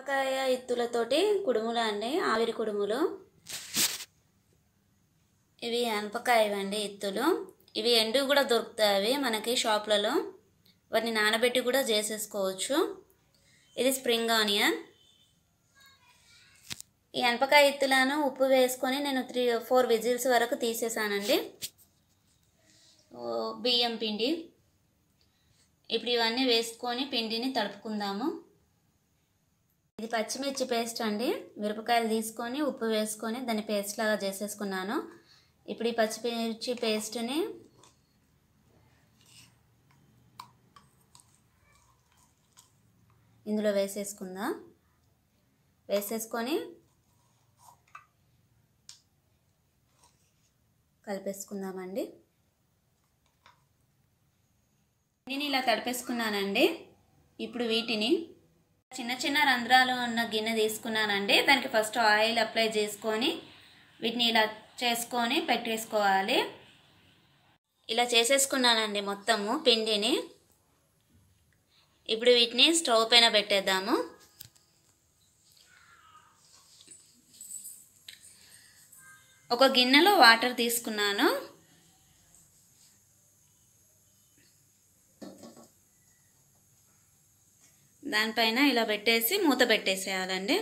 మిరపకాయ ఇత్తులతోటి కుడుములు అండి ఆవిరి కుడుములు ఇవి అనపకాయ అండి ఇత్తులు ఇవి ఎండు కూడా దొరుకుతాయి అవి మనకి షాప్లలో వాటిని నానబెట్టి కూడా చేసేసుకోవచ్చు ఇది స్ప్రింగ్ ఆనియన్ ఈ అనపకాయ ఇత్తులను ఉప్పు వేసుకొని నేను త్రీ ఫోర్ విజిల్స్ వరకు తీసేసానండి ఓ, బియ్యం పిండి ఇప్పుడు ఇవన్నీ వేసుకొని పిండిని తడుపుకుందాము ఇది పచ్చిమిర్చి పేస్ట్ అండి మిరపకాయలు తీసుకొని ఉప్పు వేసుకొని దాన్ని పేస్ట్ లాగా చేసేసుకున్నాను ఇప్పుడు ఈ పచ్చిమిర్చి పేస్ట్ని ఇందులో వేసేసుకుందాం వేసేసుకొని కలిపేసుకుందామండి నేను ఇలా తడిపేసుకున్నానండి ఇప్పుడు వీటిని చిన్న చిన్న రంధ్రాలు ఉన్న గిన్నె తీసుకున్నానండి దానికి ఫస్ట్ ఆయిల్ అప్లై చేసుకొని వీటిని ఇలా చేసుకొని పెట్టేసుకోవాలి ఇలా చేసేసుకున్నానండి మొత్తము పిండిని ఇప్పుడు వీటిని స్టవ్ పైన పెట్టేద్దాము ఒక గిన్నెలో వాటర్ తీసుకున్నాను దానిపైన ఇలా పెట్టేసి మూత పెట్టేసేయాలండి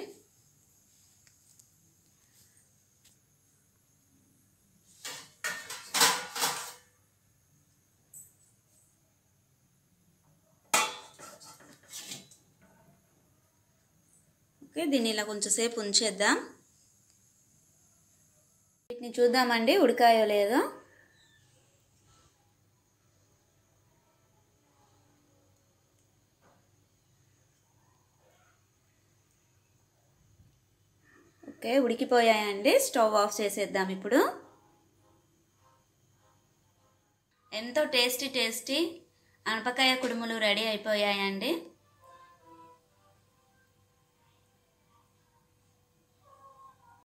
ఓకే దీన్ని ఇలా కొంచెం సేపు ఉంచేద్దాం వీటిని చూద్దామండి ఉడికాయో లేదో ఓకే ఉడికిపోయాయండి స్టవ్ ఆఫ్ చేసేద్దాం ఇప్పుడు ఎంతో టేస్టీ టేస్టీ అనపకాయ కుడుములు రెడీ అయిపోయాయండి